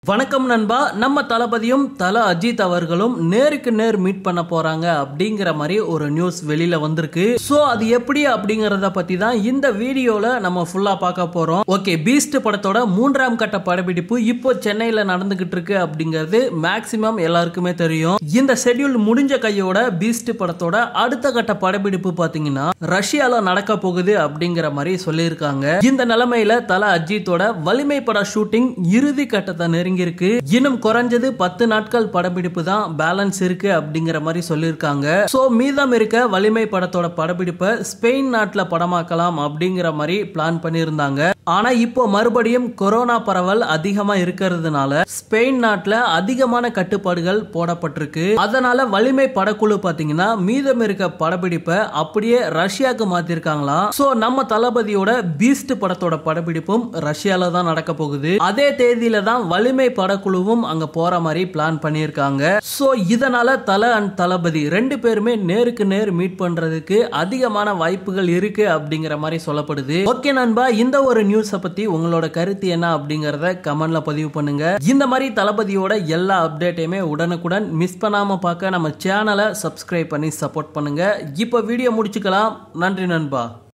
வணக்கம் நண்பா நம்ம தளபதியும் தல அஜித் அவர்களும் நேருக்கு நேர் மீட் பண்ண போறாங்க அப்படிங்கிற மாதிரி ஒரு நியூஸ் வெளியில வந்திருக்கு சோ அது எப்படி அப்படிங்கறத பத்தி தான் இந்த வீடியோல நம்ம ஃபுல்லா பார்க்க போறோம் ஓகே பீஸ்ட் படத்தோட மூன்றாம் கட்ட படப்பிடிப்பு இப்போ சென்னையில நடந்துகிட்டு இருக்கு அப்படிங்கிறது மேக்சிமம் எல்லாருக்குமே தெரியும் இந்த ஷெட்யூல் முடிஞ்ச கையோட பீஸ்ட் படத்தோட அடுத்த கட்ட படப்பிடிப்பு பாத்தீங்கன்னா ரஷ்யால நடக்க போகுது அப்படிங்கிற மாதிரி சொல்லியிருக்காங்க இந்த நிலைமையில தல அஜித்தோட வலிமை பட ஷூட்டிங் இறுதி கட்டத்தை நெருங்கி இருக்கு இன்னும் குறைஞ்சது பத்து நாட்கள் படப்பிடிப்பு தான் பேலன்ஸ் இருக்கு அப்படிங்கிற மாதிரி சொல்லியிருக்காங்க சோ மீதம் இருக்க வலிமை படத்தோட படப்பிடிப்பை ஸ்பெயின் நாட்டுல படமாக்கலாம் அப்படிங்கிற மாதிரி பிளான் பண்ணியிருந்தாங்க ஆனா இப்போ மறுபடியும் கொரோனா பரவல் அதிகமா இருக்கிறதுனால ஸ்பெயின் நாட்டுல அதிகமான கட்டுப்பாடுகள் போடப்பட்டிருக்கு அதனால வலிமை படக்குழு பாத்தீங்கன்னா மீதம் இருக்க படப்பிடிப்பை அப்படியே ரஷ்யாவுக்கு மாத்திருக்காங்களாம் சோ நம்ம தளபதியோட பீஸ்ட் படத்தோட படப்பிடிப்பும் ரஷ்யால தான் நடக்க போகுது அதே தேதியில தான் வலிமை படக்குழுவும் அங்க போற மாதிரி பிளான் பண்ணியிருக்காங்க சோ இதனால தல அண்ட் தளபதி ரெண்டு பேருமே நேருக்கு நேர் மீட் பண்றதுக்கு அதிகமான வாய்ப்புகள் இருக்கு அப்படிங்கிற மாதிரி சொல்லப்படுது ஓகே நண்பா இந்த ஒரு நியூஸை பத்தி உங்களோட கருத்து என்ன அப்படிங்கறத கமெண்ட்ல பதிவு பண்ணுங்க இந்த மாதிரி தளபதியோட எல்லா அப்டேட்டையுமே உடனுக்குடன் மிஸ் பண்ணாம பார்க்க நம்ம சேனலை சப்ஸ்கிரைப் பண்ணி சப்போர்ட் பண்ணுங்க இப்போ வீடியோ முடிச்சுக்கலாம் நன்றி நண்பா